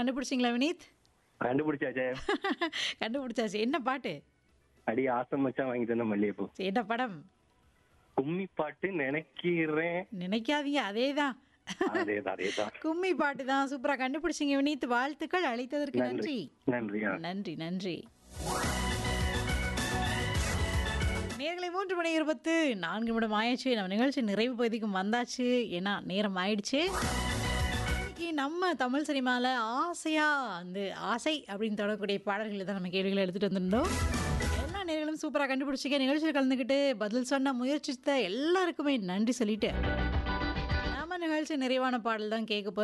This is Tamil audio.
கண்டுபிடிச்சிங்களா வினீத் கண்டுபிடிச்சாச்சே கண்டுபிடிச்சாச்சு என்ன பாட்டு அடி ஆசம் மச்சான் வாங்கி தந்த மல்லிகைப்பூ சரி, என்ன படம் கும்மி பாட்டு நினைக்கிறேன் நினைக்காதீங்க அதேதான் அதேதான் அதேதான் கும்மி பாட்டு தான் சூப்பரா கண்டுபிடிச்சிங்க வினீத் வாழ்த்துக்கள் அழைத்ததற்கு நன்றி நன்றி நன்றியா நன்றி நன்றி நேர்களை மூன்று மணி இருபத்து நான்கு நிமிடம் ஆயிடுச்சு நம்ம நிகழ்ச்சி நிறைவு பகுதிக்கும் வந்தாச்சு ஏன்னா நேரம் ஆயிடுச்சு இன்னைக்கு நம்ம தமிழ் சினிமாவில் ஆசையா அந்த ஆசை அப்படின்னு தொடரக்கூடிய பாடல்களை தான் நம்ம கேள்விகளை எடுத்துகிட்டு வந்திருந்தோம் எல்லா நேர்களும் சூப்பராக கண்டுபிடிச்சிக்க நிகழ்ச்சியில் கலந்துக்கிட்டு பதில் சொன்ன முயற்சித்த எல்லாருக்குமே நன்றி சொல்லிட்டு நம்ம நிகழ்ச்சி நிறைவான பாடல் தான் கேட்க போகிறோம்